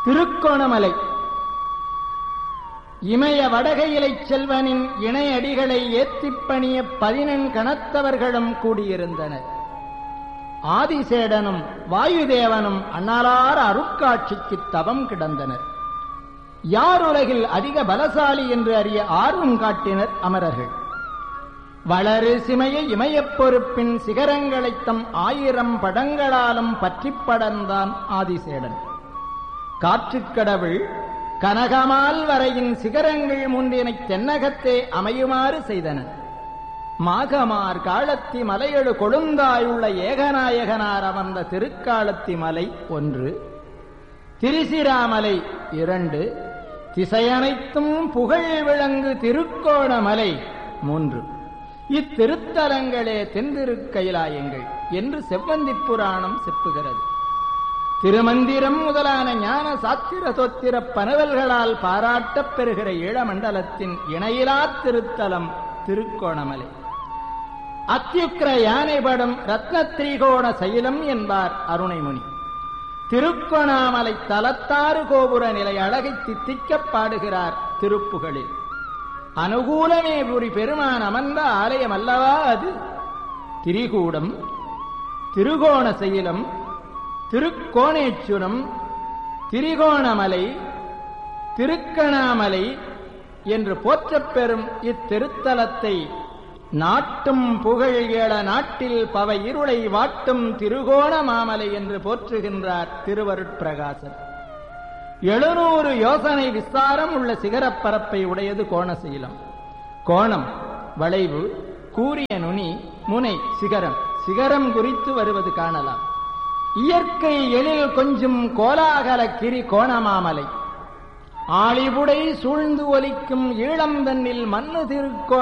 திருக்கோணமலை இமய வடகையிலை செல்வனின் இணையடிகளை ஏத்திப் பணிய பதினெண் கணத்தவர்களும் கூடியிருந்தனர் ஆதிசேடனும் வாயுதேவனும் அண்ணலார் அருட்காட்சிக்கு தவம் கிடந்தனர் யார் உலகில் அதிக பலசாலி என்று அறிய ஆர்வம் காட்டினர் அமரர்கள் வளரு சிமைய இமயப் பொறுப்பின் சிகரங்களைத் தம் ஆயிரம் படங்களாலும் பற்றிப் படர்ந்தான் ஆதிசேடன் காற்றுக்கடவுள் கனகமால் வரையின் சிகரங்கள் முன்றினைத் தென்னகத்தே அமையுமாறு செய்தனர் மாகமார் காலத்தி மலையெழு கொழுந்தாயுள்ள ஏகநாயகனார் அமர்ந்த திருக்காலத்தி மலை ஒன்று திரிசிராமலை இரண்டு திசையனைத்தும் புகழ் விளங்கு திருக்கோணமலை மூன்று இத்திருத்தலங்களே தென்திருக்கைலாயங்கள் என்று செவ்வந்தி புராணம் செப்புகிறது திருமந்திரம் முதலான ஞான சாத்திர தோத்திர பனவல்களால் பாராட்டப் பெறுகிற ஈழமண்டலத்தின் இணையிலா திருத்தலம் திருக்கோணமலை அத்தியுக்கிர யானைபடும் ரத்ன திரிகோண சைலம் என்பார் அருணைமுனி திருக்கோணாமலை தலத்தாறு கோபுர நிலை அழகை தித்திக்கப் பாடுகிறார் திருப்புகளில் அனுகூலமே புரி பெருமான் அமர்ந்த ஆலயம் அல்லவா அது திரிகூடம் திருகோண சைலம் திருக்கோணேச்சுரம் திரிகோணமலை திருக்கணாமலை என்று போற்றப் பெறும் இத்திருத்தலத்தை நாட்டும் புகழ் ஏழ நாட்டில் பவ இருளை வாட்டும் திருகோண மாமலை என்று போற்றுகின்றார் திருவருட்பிரகாசர் எழுநூறு யோசனை விஸ்தாரம் உள்ள சிகரப் பரப்பை உடையது கோணசீலம் கோணம் வளைவு கூரிய நுனி முனை சிகரம் சிகரம் குறித்து வருவது காணலாம் இயற்கை எழில் கொஞ்சும் கோலாகல கிரி கோணமாமலை ஆளிபுடை சூழ்ந்து ஒலிக்கும் ஈழம் தன்னில் மண்ணு திருக்கோ